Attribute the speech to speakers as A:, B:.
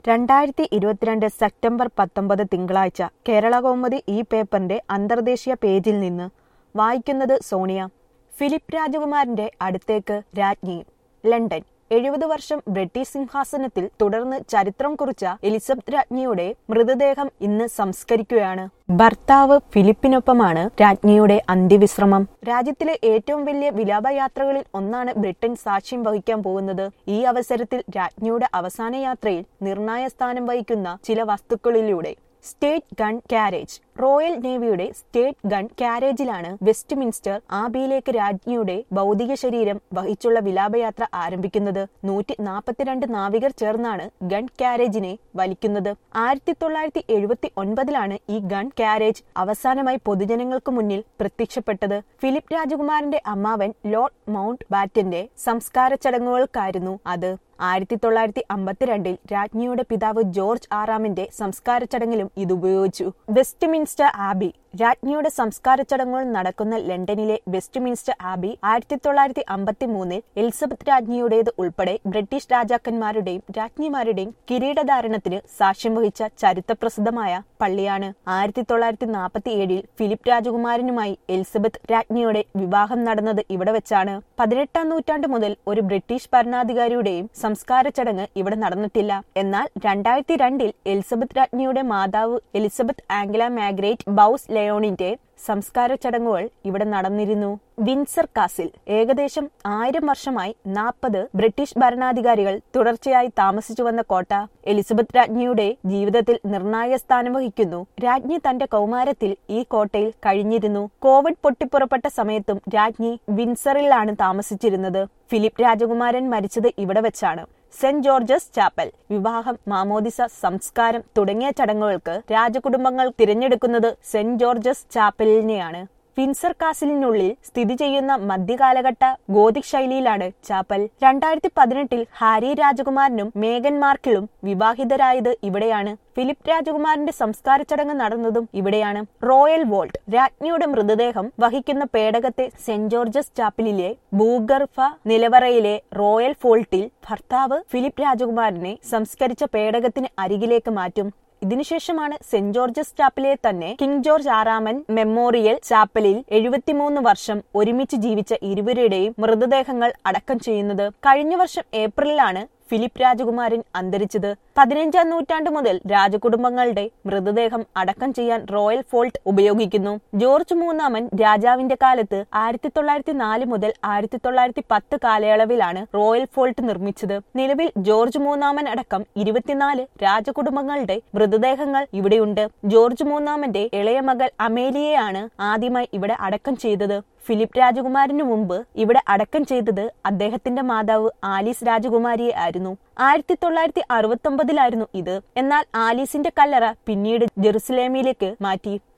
A: രണ്ടായിരത്തി ഇരുപത്തിരണ്ട് സെപ്റ്റംബർ പത്തൊമ്പത് തിങ്കളാഴ്ച കേരള കൗമുദി ഈ പേപ്പറിന്റെ അന്തർദേശീയ പേജിൽ നിന്ന് വായിക്കുന്നത് സോണിയ ഫിലിപ്പ് രാജകുമാരന്റെ അടുത്തേക്ക് രാജ്ഞി ലണ്ടൻ എഴുപത് വർഷം ബ്രിട്ടീഷ് സിംഹാസനത്തിൽ തുടർന്ന് ചരിത്രം കുറിച്ച എലിസബത്ത് രാജ്ഞിയുടെ മൃതദേഹം ഇന്ന് സംസ്കരിക്കുകയാണ് ഭർത്താവ് ഫിലിപ്പിനൊപ്പമാണ് രാജ്ഞിയുടെ അന്ത്യവിശ്രമം രാജ്യത്തിലെ ഏറ്റവും വലിയ വിലാപയാത്രകളിൽ ഒന്നാണ് ബ്രിട്ടൻ സാക്ഷ്യം വഹിക്കാൻ പോകുന്നത് ഈ അവസരത്തിൽ രാജ്ഞിയുടെ അവസാന യാത്രയിൽ നിർണായ സ്ഥാനം വഹിക്കുന്ന ചില വസ്തുക്കളിലൂടെ സ്റ്റേറ്റ് ഗൺ കാരേജ് റോയൽ നേവിയുടെ സ്റ്റേറ്റ് ഗൺ കാരേജിലാണ് വെസ്റ്റ് മിൻസ്റ്റർ ആബിയിലേക്ക് രാജ്ഞിയുടെ ഭൗതിക ശരീരം വഹിച്ചുള്ള വിലാപയാത്ര ആരംഭിക്കുന്നത് നൂറ്റി നാൽപ്പത്തിരണ്ട് നാവികർ ചേർന്നാണ് ഗൺ കാരേജിനെ വലിക്കുന്നത് ആയിരത്തി തൊള്ളായിരത്തി എഴുപത്തി ഒൻപതിലാണ് ഈ ഗൺ കാരേജ് അവസാനമായി പൊതുജനങ്ങൾക്ക് മുന്നിൽ പ്രത്യക്ഷപ്പെട്ടത് ഫിലിപ്പ് രാജകുമാരന്റെ അമ്മാവൻ ലോർഡ് മൗണ്ട് ബാറ്റന്റെ സംസ്കാര ചടങ്ങുകൾക്കായിരുന്നു അത് ആയിരത്തി തൊള്ളായിരത്തി അമ്പത്തിരണ്ടിൽ രാജ്ഞിയുടെ പിതാവ് ജോർജ് ആറാമിന്റെ സംസ്കാര ചടങ്ങിലും ഇത് ഉപയോഗിച്ചു വെസ്റ്റ് മിൻസ്റ്റർ ആബി രാജ്ഞിയുടെ സംസ്കാര ചടങ്ങുകൾ നടക്കുന്ന ലണ്ടനിലെ വെസ്റ്റ് മിൻസ്റ്റർ ആബി ആയിരത്തി തൊള്ളായിരത്തി അമ്പത്തി മൂന്നിൽ എലിസബത്ത് രാജ്ഞിയുടേത് ഉൾപ്പെടെ ബ്രിട്ടീഷ് രാജാക്കന്മാരുടെയും രാജ്ഞിമാരുടെയും കിരീടധാരണത്തിന് സാക്ഷ്യം വഹിച്ച ചരിത്രപ്രസിദ്ധമായ പള്ളിയാണ് ആയിരത്തി തൊള്ളായിരത്തി നാൽപ്പത്തി ഏഴിൽ ഫിലിപ്പ് രാജകുമാരനുമായി എലിസബത്ത് രാജ്ഞിയുടെ വിവാഹം നടന്നത് ഇവിടെ വെച്ചാണ് പതിനെട്ടാം നൂറ്റാണ്ട് മുതൽ ഒരു ബ്രിട്ടീഷ് ഭരണാധികാരിയുടെയും സംസ്കാര ചടങ്ങ് ഇവിടെ നടന്നിട്ടില്ല എന്നാൽ രണ്ടായിരത്തി രണ്ടിൽ എലിസബത്ത് രാജ്ഞിയുടെ മാതാവ് എലിസബത്ത് ആംഗല മാഗ്രേറ്റ് ബൌസ് ലയോണിന്റെ സംസ്കാര ചടങ്ങുകൾ ഇവിടെ നടന്നിരുന്നു വിൻസർ കാസിൽ ഏകദേശം ആയിരം വർഷമായി നാൽപ്പത് ബ്രിട്ടീഷ് ഭരണാധികാരികൾ തുടർച്ചയായി താമസിച്ചു വന്ന കോട്ട എലിസബത്ത് രാജ്ഞിയുടെ ജീവിതത്തിൽ നിർണായക സ്ഥാനം വഹിക്കുന്നു രാജ്ഞി തന്റെ കൗമാരത്തിൽ ഈ കോട്ടയിൽ കഴിഞ്ഞിരുന്നു കോവിഡ് പൊട്ടിപ്പുറപ്പെട്ട സമയത്തും രാജ്ഞി വിൻസറിലാണ് താമസിച്ചിരുന്നത് ഫിലിപ്പ് രാജകുമാരൻ മരിച്ചത് ഇവിടെ വെച്ചാണ് സെന്റ് ജോർജസ് ചാപ്പൽ വിവാഹം മാമോദിസ സംസ്കാരം തുടങ്ങിയ ചടങ്ങുകൾക്ക് രാജകുടുംബങ്ങൾ തിരഞ്ഞെടുക്കുന്നത് സെന്റ് ജോർജസ് ചാപ്പലിനെയാണ് വിൻസർ കാസിലിനുള്ളിൽ സ്ഥിതി ചെയ്യുന്ന മധ്യകാലഘട്ട ഗോതിക് ശൈലിയിലാണ് ചാപ്പൽ രണ്ടായിരത്തി പതിനെട്ടിൽ ഹാരി രാജകുമാരനും മേഗൻ മാർക്കിളും വിവാഹിതരായത് ഇവിടെയാണ് ഫിലിപ്പ് രാജകുമാരന്റെ സംസ്കാര ചടങ്ങ് നടന്നതും ഇവിടെയാണ് റോയൽ വോൾട്ട് രാജ്ഞിയുടെ മൃതദേഹം വഹിക്കുന്ന പേടകത്തെ സെന്റ് ജോർജസ് ചാപ്പലിലെ ഭൂഗർഭ നിലവറയിലെ റോയൽ ഫോൾട്ടിൽ ഭർത്താവ് ഫിലിപ്പ് രാജകുമാരനെ സംസ്കരിച്ച പേടകത്തിന് അരികിലേക്ക് മാറ്റും ഇതിനുശേഷമാണ് സെന്റ് ജോർജസ് ചാപ്പലിലെ തന്നെ കിങ് ജോർജ് ആറാമൻ മെമ്മോറിയൽ ചാപ്പലിൽ എഴുപത്തിമൂന്ന് വർഷം ഒരുമിച്ച് ജീവിച്ച ഇരുവരുടെയും മൃതദേഹങ്ങൾ അടക്കം ചെയ്യുന്നത് കഴിഞ്ഞ വർഷം ഏപ്രിലിലാണ് ഫിലിപ്പ് രാജകുമാരൻ അന്തരിച്ചത് പതിനഞ്ചാം നൂറ്റാണ്ട് മുതൽ രാജകുടുംബങ്ങളുടെ മൃതദേഹം അടക്കം ചെയ്യാൻ റോയൽ ഫോൾട്ട് ഉപയോഗിക്കുന്നു ജോർജ് മൂന്നാമൻ രാജാവിന്റെ കാലത്ത് ആയിരത്തി തൊള്ളായിരത്തി നാല് മുതൽ ആയിരത്തി തൊള്ളായിരത്തി പത്ത് കാലയളവിലാണ് റോയൽ ഫോൾട്ട് നിർമ്മിച്ചത് നിലവിൽ ജോർജ് മൂന്നാമൻ അടക്കം ഇരുപത്തിനാല് രാജകുടുംബങ്ങളുടെ മൃതദേഹങ്ങൾ ഇവിടെയുണ്ട് ജോർജ് മൂന്നാമന്റെ ഇളയ മകൾ അമേലിയയാണ് ആദ്യമായി ഇവിടെ അടക്കം ചെയ്തത് ഫിലിപ്പ് രാജകുമാരനു മുമ്പ് ഇവിടെ അടക്കം ചെയ്തത് അദ്ദേഹത്തിന്റെ മാതാവ് ആലീസ് രാജകുമാരിയെ ആയിരുന്നു ആയിരത്തി തൊള്ളായിരത്തി അറുപത്തി ഒമ്പതിലായിരുന്നു ഇത് എന്നാൽ ആലീസിന്റെ കല്ലറ പിന്നീട് ജെറുസലേമിലേക്ക് മാറ്റി